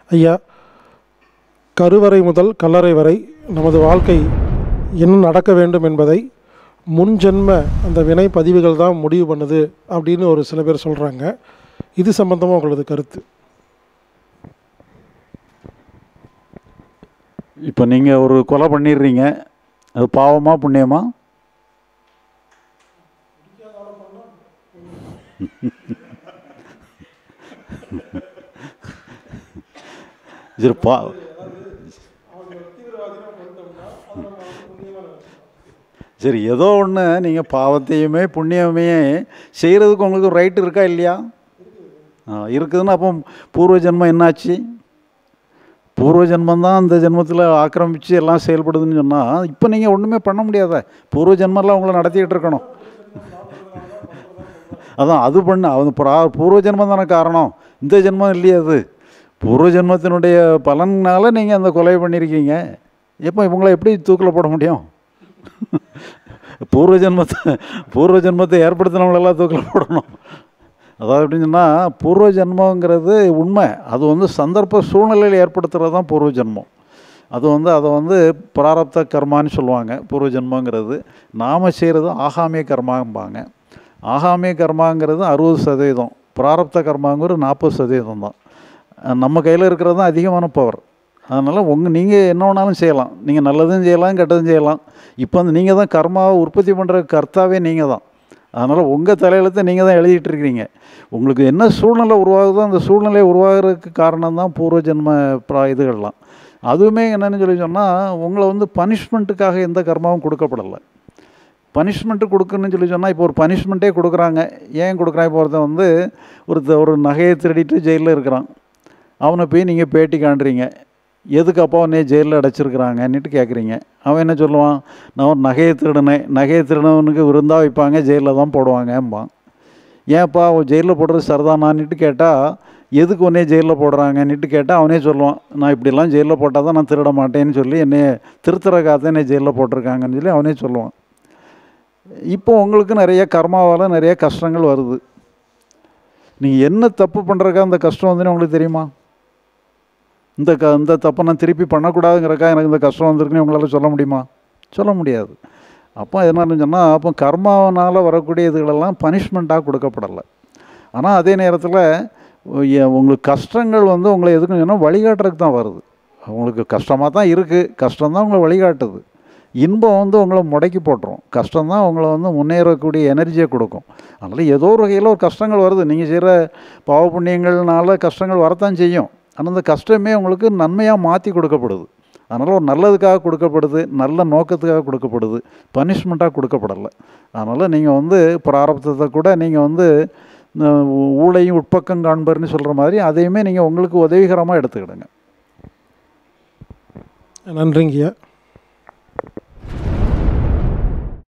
ஐயா கருவறை முதல் கல்லறை வரை நமது வாழ்க்கை என்ன நடக்க வேண்டும் என்பதை முன்ஜென்ம அந்த வினை பதிவுகள் தான் முடிவு பண்ணுது அப்படின்னு ஒரு சில பேர் சொல்கிறாங்க இது சம்பந்தமாக உங்களது கருத்து இப்போ நீங்கள் ஒரு கொலை பண்ணிடுறீங்க அது பாவமா புண்ணியமா சரி பா சரி ஏதோ ஒன்று நீங்கள் பாவத்தையுமே புண்ணியமே செய்கிறதுக்கு உங்களுக்கு ரைட் இருக்கா இல்லையா ஆ இருக்குதுன்னா அப்போ பூர்வ ஜென்மம் என்னாச்சு பூர்வ ஜென்மம் தான் அந்த ஜென்மத்தில் ஆக்கிரமித்து எல்லாம் செயல்படுதுன்னு சொன்னால் இப்போ நீங்கள் ஒன்றுமே பண்ண முடியாத பூர்வ ஜென்மெல்லாம் உங்களை நடத்திக்கிட்டு இருக்கணும் அதான் அது பண்ண அது புறா பூர்வ ஜென்மம் தானே காரணம் இந்த ஜென்மம் இல்லையே அது பூர்வ ஜென்மத்தினுடைய பலனால நீங்கள் அந்த கொலை பண்ணியிருக்கீங்க எப்போ இவங்களை எப்படி தூக்கில் போட முடியும் பூர்வ ஜென்மத்தை பூர்வ ஜென்மத்தை ஏற்படுத்தினவங்களெல்லாம் தூக்கில் போடணும் அதாவது எப்படின்னு சொன்னால் பூர்வ ஜென்மங்கிறது உண்மை அது வந்து சந்தர்ப்ப சூழ்நிலையில் ஏற்படுத்துகிறது தான் பூர்வ ஜென்மம் அது வந்து அதை வந்து பிராரப்த கர்மான்னு சொல்லுவாங்க பூர்வ ஜென்மங்கிறது நாம் செய்கிறது ஆகாமிய கர்மாம்பாங்க ஆகாமிய கர்மாங்கிறது அறுபது சதவீதம் பிராரப்த கர்மாங்கிறது நாற்பது சதவீதம் தான் நம்ம கையில் இருக்கிறது தான் அதிகமான பவர் அதனால் உங்கள் நீங்கள் என்ன வேணாலும் செய்யலாம் நீங்கள் நல்லதும் செய்யலாம் கெட்டதும் செய்யலாம் இப்போ வந்து நீங்கள் தான் கர்மாவை உற்பத்தி பண்ணுற கர்த்தாவே நீங்கள் தான் அதனால் உங்கள் தலையெழுத்தை நீங்கள் தான் எழுதிட்டு இருக்கிறீங்க உங்களுக்கு என்ன சூழ்நிலை உருவாகுதோ அந்த சூழ்நிலை உருவாகிறதுக்கு காரணம் தான் பூர்வ ஜென்ம ப்ரா இதுகள்லாம் அதுவுமே என்னென்னு சொல்லி சொன்னால் உங்களை வந்து பனிஷ்மெண்ட்டுக்காக எந்த கர்மாவும் கொடுக்கப்படலை பனிஷ்மெண்ட்டு கொடுக்குன்னு சொல்லி சொன்னால் இப்போ ஒரு பனிஷ்மெண்ட்டே கொடுக்குறாங்க ஏன் கொடுக்குறான் இப்போ ஒருத்தன் வந்து ஒருத்த ஒரு நகையை திருடிட்டு ஜெயிலில் இருக்கிறான் அவனை போய் நீங்கள் பேட்டி காண்றீங்க எதுக்கு அப்பா உன்னே ஜெயிலில் அடைச்சிருக்கிறாங்கன்னுட்டு கேட்குறீங்க அவன் என்ன சொல்லுவான் நான் ஒரு நகையை திருடினேன் நகையை திருடவனுக்கு விருந்தாக வைப்பாங்க ஜெயிலில் தான் போடுவாங்கம்பான் ஏன்ப்பா ஜெயிலில் போடுறது சரிதானான்னுட்டு கேட்டால் எதுக்கு உன்னே ஜெயிலில் போடுறாங்கன்னுட்டு கேட்டால் அவனே சொல்லுவான் நான் இப்படிலாம் ஜெயிலில் போட்டால் தான் நான் திருட மாட்டேன்னு சொல்லி என்னை திருத்துறக்காக என்னை ஜெயிலில் போட்டிருக்காங்கன்னு சொல்லி அவனே சொல்லுவான் இப்போ உங்களுக்கு நிறைய கர்மாவால் நிறைய கஷ்டங்கள் வருது நீங்கள் என்ன தப்பு பண்ணுறக்கா அந்த கஷ்டம் வந்துன்னு உங்களுக்கு தெரியுமா இந்த க இந்த தப்பை நான் திருப்பி பண்ணக்கூடாதுங்கிறக்கா எனக்கு இந்த கஷ்டம் வந்திருக்குன்னு உங்களால் சொல்ல முடியுமா சொல்ல முடியாது அப்போ என்னன்னு சொன்னால் அப்போ கர்மாவனால் வரக்கூடிய இதுகளெல்லாம் பனிஷ்மெண்ட்டாக கொடுக்கப்படலை ஆனால் அதே நேரத்தில் உங்களுக்கு கஷ்டங்கள் வந்து உங்களை எதுக்குன்னு சொன்னால் வழிகாட்டுறதுக்கு தான் வருது உங்களுக்கு கஷ்டமாக தான் இருக்குது கஷ்டம் தான் உங்களை வழிகாட்டுது இன்பம் வந்து உங்களை முடக்கி போட்டுரும் கஷ்டம் தான் உங்களை வந்து முன்னேறக்கூடிய எனர்ஜியை கொடுக்கும் அதனால் ஏதோ ஒரு வகையில் ஒரு கஷ்டங்கள் வருது நீங்கள் செய்கிற பாவ புண்ணியங்கள்னால கஷ்டங்கள் வரத்தான் செய்யும் ஆனால் அந்த கஷ்டமே உங்களுக்கு நன்மையாக மாற்றி கொடுக்கப்படுது அதனால் ஒரு நல்லதுக்காக கொடுக்கப்படுது நல்ல நோக்கத்துக்காக கொடுக்கப்படுது பனிஷ்மெண்ட்டாக கொடுக்கப்படலை அதனால் நீங்கள் வந்து பிராரப்தத்தை கூட நீங்கள் வந்து ஊழையும் உட்பக்கம் காண்பர்னு சொல்கிற மாதிரி அதையுமே நீங்கள் உங்களுக்கு உதவிகரமாக எடுத்துக்கிடுங்க நன்றிங்கய்யா